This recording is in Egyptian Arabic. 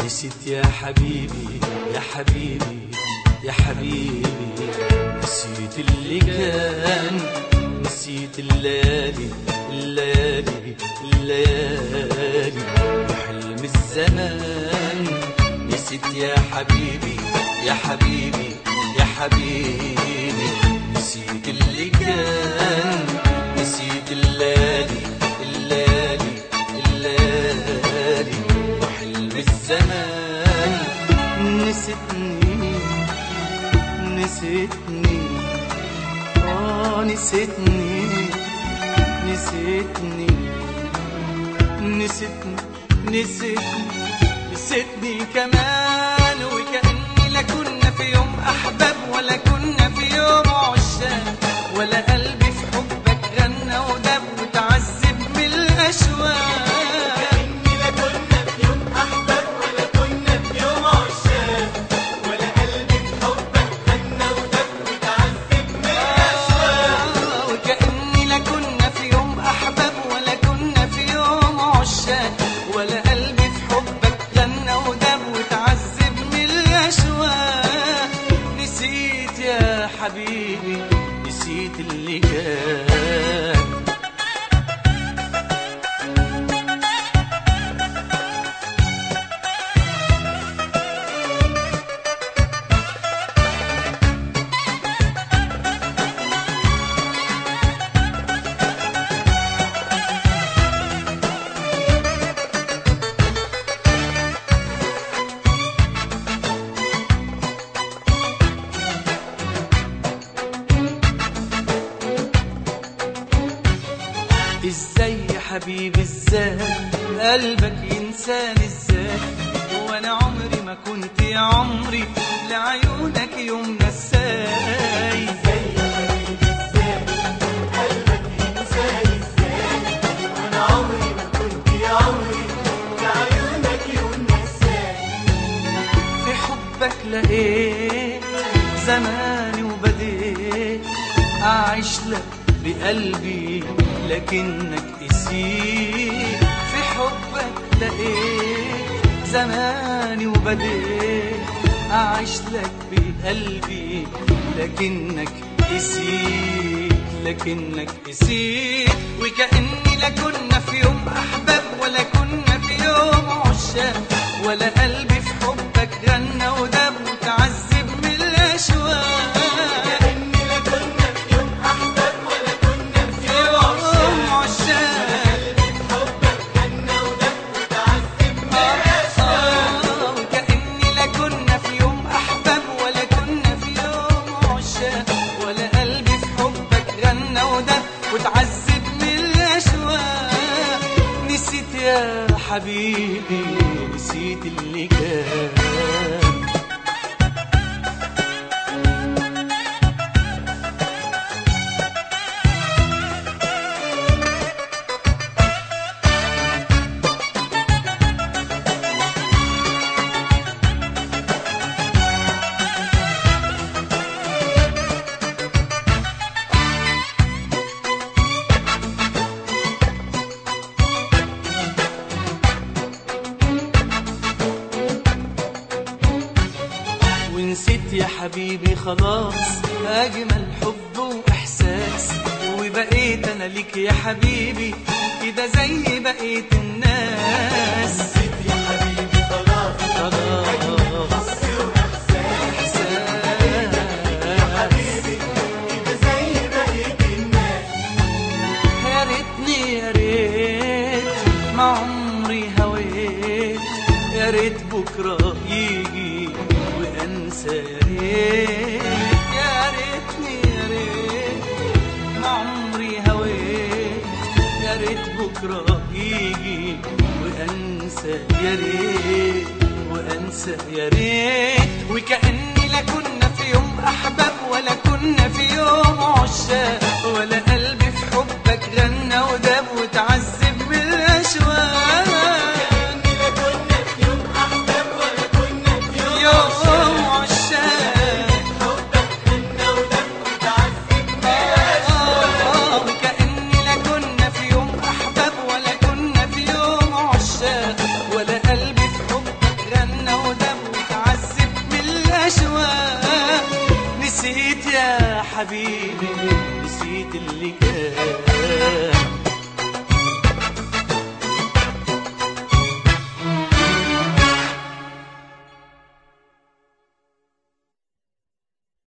نسيت يا حبيبي يا حبيبي يا حبيبي نسيت اللي كان نسيت الليالي الليالي الليالي وحلم الزمان نسيت يا حبيبي يا حبيبي يا حبيبي نسيت اللي كان نسيت الليالي الليالي الليالي وحلم الزمان نسيتني نسيتني اه نسيتني نسيتني نسيتني نسيتني نسيتني كمان وكأني لا كنا في يوم أحباب ولا كنا في يوم عشاق ولا قلبي في حبك غنى ودب وتعذب من الأشواق كأني لا كنا في يوم أحباب ولا كنا في يوم عشاق ولا قلبي في حبك غنى ودب وتعذب من الأشواق وكأني لا كنا في يوم أحباب ولا كنا في يوم عشاق ولا قلبي في حبك غنى ودب وتعذب من الأشواق نسيت يا حبيبي نسيت اللي كان ازاي يا حبيبي ازاي قلبك ينساني ازاي وانا عمري ما كنت يا عمري لعيونك يوم نساي ازاي يا حبيبي ازاي قلبك ينساني ازاي وانا عمري ما كنت يا عمري لعيونك يوم نساني في حبك لقيت زماني وبديت أعيش لك بقلبي لكنك نسيت في حبك لقيت زماني وبديت أعيش لك بقلبي لكنك نسيت لكنك نسيت وكأني لا كنا في يوم أحباب ولا كنا في يوم عشاق ولا قلبي في حبك غنى ودب وتعذب من الأشواق كأني لا كنا في يوم أحباب ولا كنا في في يوم يوم عشاق عشاق قلبي في حبك غنى ودب وتعذب من الأشواق آه، وكأني لا كنا في يوم أحباب ولا كنا في يوم عشاق ولا قلبي في حبك غنى ودب وتعذب من الأشواق نسيت يا حبيبي نسيت اللي كان ونسيت يا حبيبي خلاص أجمل حب وإحساس وبقيت أنا ليك يا حبيبي كده زي بقية الناس نسيت يا حبيبي خلاص خلاص إحساس حبيبي كده زي بقية الناس يا ريتني يا ريت ما عمري هويت يا ريت بكرة يجي وأنسى يا ريت يا ريتني يا ريت ما عمري هويت يا ريت بكرة يجي وأنسى يا ريت وأنسى يا ريت وكأني لا كنا في يوم أحباب ولا كنا في يوم عشاق ولا قلبي في حبك غنى وداب وتعذب من الأشواق كأني لا كنا في يوم أحباب ولا كنا في يوم يوم عشاق حبك غنى ودب وتعذب من الأشواق آه، وكأني لا كنا في يوم أحباب ولا كنا في يوم عشاق ولا قلبي في حبك غنى نسيت يا حبيبي نسيت اللي كان